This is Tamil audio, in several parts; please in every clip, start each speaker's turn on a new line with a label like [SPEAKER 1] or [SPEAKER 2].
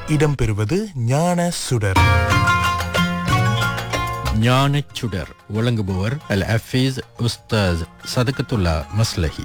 [SPEAKER 1] இடம்பெறுவது ஞான சுடர்
[SPEAKER 2] ஞானச் சுடர் வழங்குபவர் அல் அஃபீஸ் உஸ்தாஸ் சதகத்துல்லா மஸ்லஹி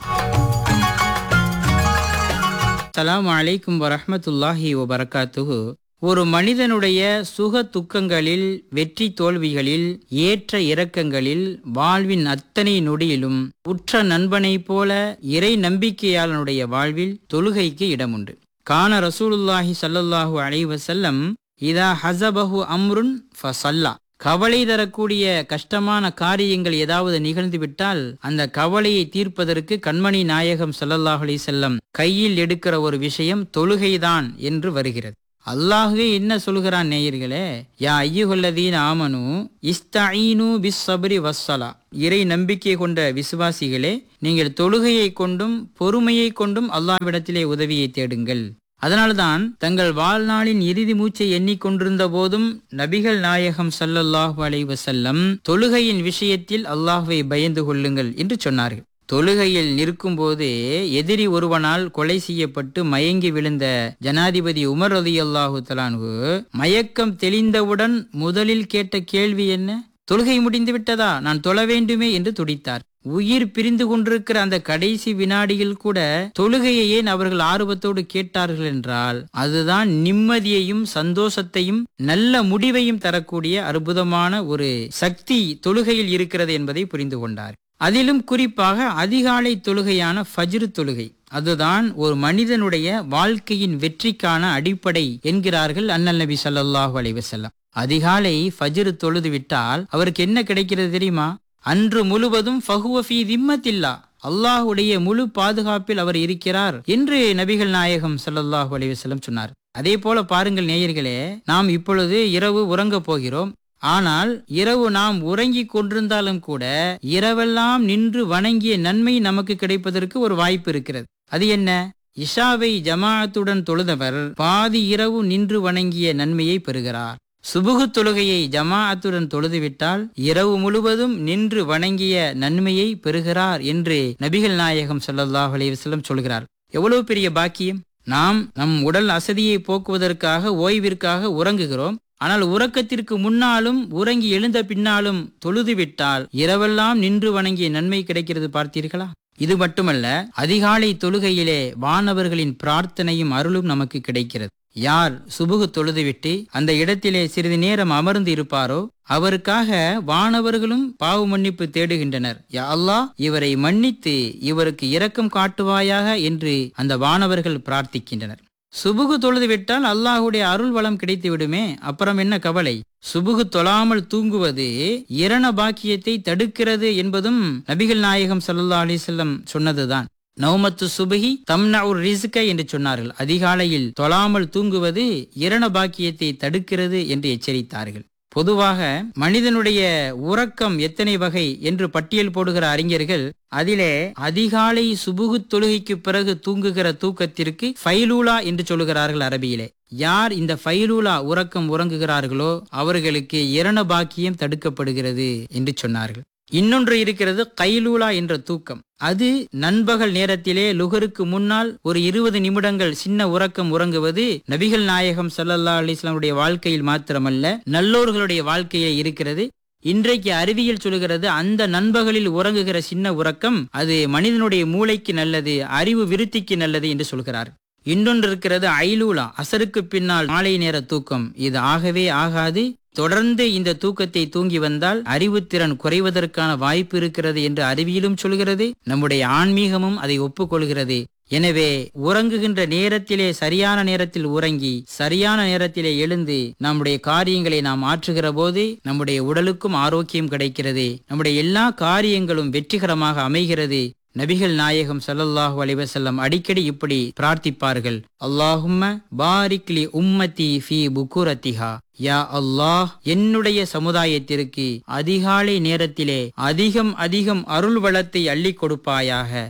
[SPEAKER 3] அஸ்ஸலாமு அலைக்கும் வரஹ்மத்துல்லாஹி வபரகாத்துஹு ஒரு மனிதனுடைய சுக துக்கங்களில் வெற்றி தோல்விகளில் ஏற்ற இறக்கங்களில் வாழ்வின் அத்தனை நொடியிலும் உற்ற நண்பனைப் போல இறை நம்பிக்கையாளனுடைய வாழ்வில் தொழுகைக்கு இடமுண்டு கான ரசூலுல்லாஹி ஸல்லல்லாஹு அலைஹி வஸல்லம் இதா ஹஸபஹு அம்ருன் ஃபஸல்லா கவலை தரக்கூடிய கஷ்டமான காரியங்கள் ஏதாவது நிகழ்ந்துவிட்டால் அந்த கவலையை தீர்ப்பதற்கு கண்மணி நாயகம் ஸல்லல்லாஹு அலைஹி செல்லம் கையில் எடுக்கிற ஒரு விஷயம் தொழுகைதான் என்று வருகிறது அல்லாஹுவே என்ன சொல்கிறான் நேயர்களே யா ஐயுகல்லதீன் ஆமனு இஸ்தஈனு பிஸ் சபரி வஸ்ஸலா இறை நம்பிக்கை கொண்ட விசுவாசிகளே நீங்கள் தொழுகையை கொண்டும் பொறுமையை கொண்டும் அல்லாஹ்விடத்திலே உதவியை தேடுங்கள் அதனால்தான் தங்கள் வாழ்நாளின் இறுதி மூச்சை எண்ணிக்கொண்டிருந்த போதும் நபிகள் நாயகம் ஸல்லல்லாஹு அலைஹி வஸல்லம் தொழுகையின் விஷயத்தில் அல்லாஹ்வை பயந்து கொள்ளுங்கள் என்று சொன்னார்கள் தொழுகையில் நிற்கும்போது எதிரி ஒருவனால் கொலை செய்யப்பட்டு மயங்கி விழுந்த ஜனாதிபதி உமர் ரதி அல்லாஹு தலான்கு மயக்கம் தெளிந்தவுடன் முதலில் கேட்ட கேள்வி என்ன தொழுகை முடிந்து விட்டதா நான் தொழ வேண்டுமே என்று துடித்தார் உயிர் பிரிந்து கொண்டிருக்கிற அந்த கடைசி வினாடியில் கூட தொழுகையை ஏன் அவர்கள் ஆர்வத்தோடு கேட்டார்கள் என்றால் அதுதான் நிம்மதியையும் சந்தோஷத்தையும் நல்ல முடிவையும் தரக்கூடிய அற்புதமான ஒரு சக்தி தொழுகையில் இருக்கிறது என்பதை புரிந்து கொண்டார் அதிலும் குறிப்பாக அதிகாலை தொழுகையான ஃபஜ்ரு தொழுகை அதுதான் ஒரு மனிதனுடைய வாழ்க்கையின் வெற்றிக்கான அடிப்படை என்கிறார்கள் அண்ணல் நபி ஸல்லல்லாஹு அலைஹி வஸல்லம் அதிகாலை ஃபஜ்ரு தொழுது விட்டால் அவருக்கு என்ன கிடைக்கிறது தெரியுமா அன்று முழுவதும் ஃபஹுவஃபி திம்மத்தில்லா அல்லாஹுடைய முழு பாதுகாப்பில் அவர் இருக்கிறார் என்று நபிகள் நாயகம் ஸல்லல்லாஹு அலைஹி வஸல்லம் சொன்னார் அதே போல பாருங்கள் நேயர்களே நாம் இப்பொழுது இரவு உறங்கப் போகிறோம் ஆனால் இரவு நாம் உறங்கிக் கொண்டிருந்தாலும் கூட இரவெல்லாம் நின்று வணங்கிய நன்மை நமக்கு கிடைப்பதற்கு ஒரு வாய்ப்பு இருக்கிறது அது என்ன இஷாவை ஜமாஅத்துடன் தொழுதவர் பாதி இரவு நின்று வணங்கிய நன்மையை பெறுகிறார் சுபுகு தொழுகையை ஜமாஅத்துடன் தொழுதுவிட்டால் இரவு முழுவதும் நின்று வணங்கிய நன்மையை பெறுகிறார் என்று நபிகள் நாயகம் ஸல்லல்லாஹு அலைஹி வஸல்லம் சொல்கிறார் எவ்வளவு பெரிய பாக்கியம் நாம் நம் உடல் அசதியை போக்குவதற்காக ஓய்விற்காக உறங்குகிறோம் ஆனால் உறக்கத்திற்கு முன்னாலும் உறங்கி எழுந்த பின்னாலும் தொழுதுவிட்டால் இரவெல்லாம் நின்று வணங்கிய நன்மை கிடைக்கிறது பார்த்தீர்களா இது மட்டுமல்ல அதிகாலை தொழுகையிலே வானவர்களின் பிரார்த்தனையும் அருளும் நமக்கு கிடைக்கிறது யார் சுபுகு தொழுதுவிட்டு அந்த இடத்திலே சிறிது நேரம் அமர்ந்து இருப்பாரோ அவருக்காக வானவர்களும் பாவ மன்னிப்பு தேடுகின்றனர் யா அல்லாஹ் இவரை மன்னித்து இவருக்கு இரக்கம் காட்டுவாயாக என்று அந்த வானவர்கள் பிரார்த்திக்கின்றனர் சுபுகு தொழுது விட்டால் அல்லாஹுடைய அருள் வளம் கிடைத்து விடுமே அப்புறம் என்ன கவலை சுபுகு தொழாமல் தூங்குவது இரண பாக்கியத்தை தடுக்கிறது என்பதும் நபிகள் நாயகம் சல்லா அலிசல்லம் சொன்னதுதான் நௌமத்து சுபகி தம்னா ஒரு ரிசுக்க என்று சொன்னார்கள் அதிகாலையில் தொழாமல் தூங்குவது இரண பாக்கியத்தை தடுக்கிறது என்று எச்சரித்தார்கள் பொதுவாக மனிதனுடைய உறக்கம் எத்தனை வகை என்று பட்டியல் போடுகிற அறிஞர்கள் அதிலே அதிகாலை சுபுகு தொழுகைக்கு பிறகு தூங்குகிற தூக்கத்திற்கு ஃபைலூலா என்று சொல்லுகிறார்கள் அரபியிலே யார் இந்த ஃபைலூலா உறக்கம் உறங்குகிறார்களோ அவர்களுக்கு இரண பாக்கியம் தடுக்கப்படுகிறது என்று சொன்னார்கள் இன்னொன்று இருக்கிறது கைலூலா என்ற தூக்கம் அது நண்பகல் நேரத்திலே லுகருக்கு முன்னால் ஒரு இருபது நிமிடங்கள் சின்ன உறக்கம் உறங்குவது நபிகள் நாயகம் சல்லல்லா அலிஸ்லாமுடைய வாழ்க்கையில் மாத்திரமல்ல நல்லோர்களுடைய வாழ்க்கையில் இருக்கிறது இன்றைக்கு அறிவியல் சொல்கிறது அந்த நண்பகலில் உறங்குகிற சின்ன உறக்கம் அது மனிதனுடைய மூளைக்கு நல்லது அறிவு விருத்திக்கு நல்லது என்று சொல்கிறார் இன்னொன்று இருக்கிறது ஐலூலா அசருக்கு பின்னால் மாலை நேர தூக்கம் இது ஆகவே ஆகாது தொடர்ந்து இந்த தூக்கத்தை தூங்கி வந்தால் அறிவுத்திறன் குறைவதற்கான வாய்ப்பு இருக்கிறது என்று அறிவியலும் சொல்கிறது நம்முடைய ஆன்மீகமும் அதை ஒப்புக்கொள்கிறது எனவே உறங்குகின்ற நேரத்திலே சரியான நேரத்தில் உறங்கி சரியான நேரத்திலே எழுந்து நம்முடைய காரியங்களை நாம் ஆற்றுகிற போது நம்முடைய உடலுக்கும் ஆரோக்கியம் கிடைக்கிறது நம்முடைய எல்லா காரியங்களும் வெற்றிகரமாக அமைகிறது நபிகள் நாயகம் ஸல்லல்லாஹு அலைஹி வஸல்லம் அடிக்கடி இப்படி பிரார்த்திப்பார்கள் அல்லாஹும்ம பாரிக்லி உம்மதி ஃபி புக்குரத்திஹா யா அல்லாஹ் என்னுடைய சமுதாயத்திற்கு அதிகாலை நேரத்திலே அதிகம் அதிகம் அருள் வளத்தை அள்ளி கொடுப்பாயாக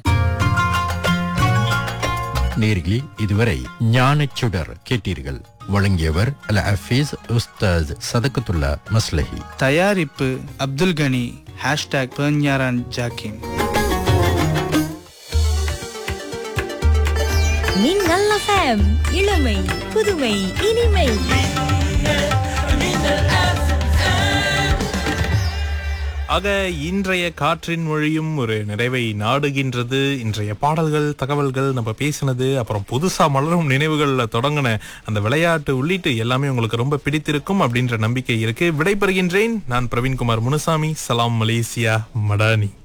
[SPEAKER 2] நேர்களே இதுவரை ஞானச் சுடர் கேட்டீர்கள் வழங்கியவர் அல் அஃபீஸ் உஸ்தாஸ் சதகத்துல்லா மஸ்லஹி
[SPEAKER 4] தயாரிப்பு அப்துல் கனி ஹேஷ்டாக் பெர்ஞாரான் ஜாக்கிம்
[SPEAKER 5] நீங்கள் எஃப்எம் இளமை புதுமை இனிமை
[SPEAKER 1] ஆக இன்றைய காற்றின் மொழியும் ஒரு நிறைவை நாடுகின்றது இன்றைய பாடல்கள் தகவல்கள் நம்ம பேசினது அப்புறம் புதுசா மலரும் நினைவுகள்ல தொடங்கின அந்த விளையாட்டு உள்ளிட்டு எல்லாமே உங்களுக்கு ரொம்ப பிடித்திருக்கும் அப்படின்ற நம்பிக்கை இருக்கு விடைபெறுகின்றேன் நான் பிரவீன்குமார் முனுசாமி சலாம் மலேசியா மடானி